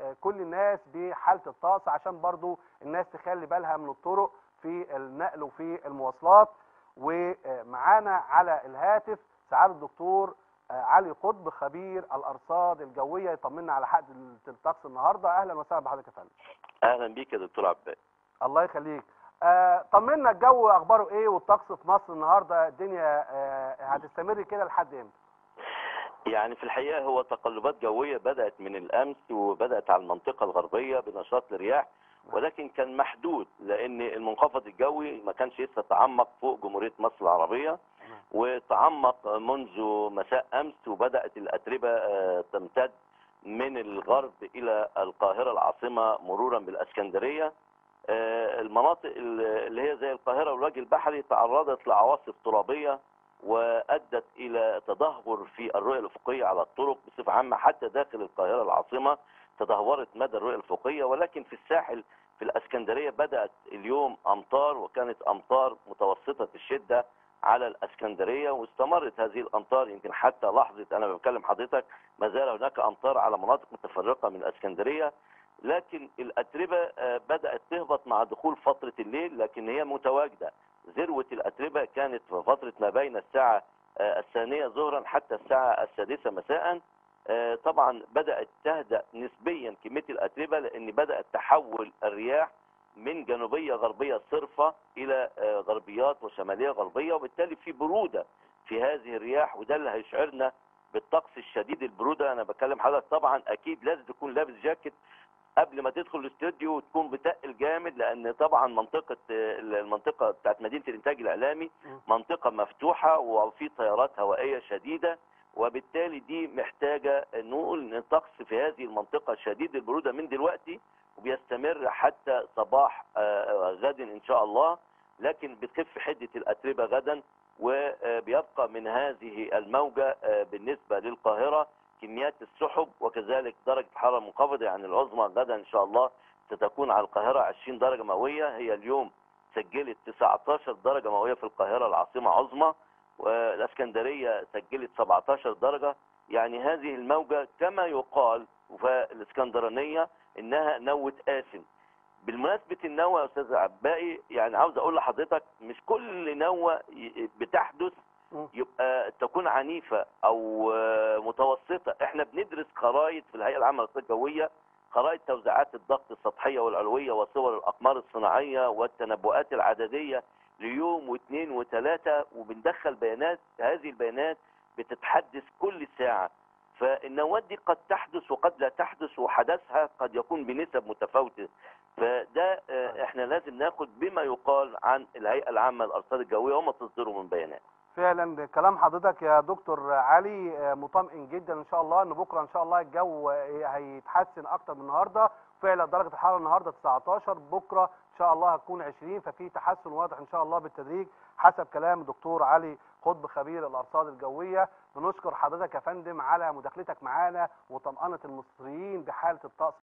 كل الناس بحاله الطقس عشان برضو الناس تخلي بالها من الطرق في النقل وفي المواصلات ومعانا على الهاتف سعاده الدكتور علي قطب خبير الارصاد الجويه يطمنا على حاله الطقس النهارده اهلا وسهلا بحضرتك يا فندم اهلا بيك يا دكتور عباس الله يخليك آه طمنا الجو اخباره ايه والطقس في مصر النهارده الدنيا آه هتستمر كده لحد امتى يعني في الحقيقه هو تقلبات جويه بدات من الامس وبدات على المنطقه الغربيه بنشاط الرياح ولكن كان محدود لان المنخفض الجوي ما كانش لسه تعمق فوق جمهوريه مصر العربيه وتعمق منذ مساء امس وبدات الاتربه تمتد من الغرب الى القاهره العاصمه مرورا بالاسكندريه المناطق اللي هي زي القاهره والوجه البحري تعرضت لعواصف ترابيه وادت الى تدهور في الرؤيه الافقيه على الطرق بصفه عامه حتى داخل القاهره العاصمه تدهورت مدى الرؤيه الافقيه ولكن في الساحل في الاسكندريه بدات اليوم امطار وكانت امطار متوسطه الشده على الاسكندريه واستمرت هذه الامطار يمكن حتى لحظه انا بكلم حضرتك ما زال هناك امطار على مناطق متفرقه من الاسكندريه لكن الاتربه بدات تهبط مع دخول فتره الليل لكن هي متواجده ذروه الاتربه كانت في فتره ما بين الساعه الثانيه ظهرا حتى الساعه السادسه مساء طبعا بدات تهدا نسبيا كميه الاتربه لان بدات تحول الرياح من جنوبيه غربيه صرفه الى غربيات وشماليه غربيه وبالتالي في بروده في هذه الرياح وده اللي هيشعرنا بالطقس الشديد البروده انا بكلم حضرتك طبعا اكيد لازم تكون لابس جاكيت قبل ما تدخل الاستوديو وتكون بتقل جامد لان طبعا منطقه المنطقه بتاعت مدينه الانتاج الاعلامي منطقه مفتوحه وفي تيارات هوائيه شديده وبالتالي دي محتاجه نقول ان الطقس في هذه المنطقه شديد البروده من دلوقتي وبيستمر حتى صباح غد ان شاء الله لكن بتخف حده الاتربه غدا وبيبقى من هذه الموجه بالنسبه للقاهره كميات السحب وكذلك درجه الحراره المنخفضه يعني العظمى غدا ان شاء الله ستكون على القاهره 20 درجه مئويه هي اليوم سجلت 19 درجه مئويه في القاهره العاصمه عظمى والاسكندريه سجلت 17 درجه يعني هذه الموجه كما يقال في الاسكندرانيه انها نوه آسن بالمناسبه النوه يا استاذ عباقي يعني عاوز اقول لحضرتك مش كل نوه بتحدث يبقى تكون عنيفه او متوسطه احنا بندرس خرائط في الهيئه العامه للارصاد الجويه خرائط توزيعات الضغط السطحيه والعلويه وصور الاقمار الصناعيه والتنبؤات العدديه ليوم واثنين وثلاثه وبندخل بيانات هذه البيانات بتتحدث كل ساعه فالنواه دي قد تحدث وقد لا تحدث وحدثها قد يكون بنسب متفاوته فده احنا لازم ناخد بما يقال عن الهيئه العامه للارصاد الجويه وما تصدره من بيانات فعلا كلام حضرتك يا دكتور علي مطمئن جدا ان شاء الله ان بكره ان شاء الله الجو هيتحسن اكتر من النهارده فعلا درجه الحراره النهارده 19 بكره ان شاء الله هتكون 20 ففي تحسن واضح ان شاء الله بالتدريج حسب كلام الدكتور علي قطب خبير الارصاد الجويه بنشكر حضرتك يا فندم على مداخلتك معانا وطمأنة المصريين بحاله الطقس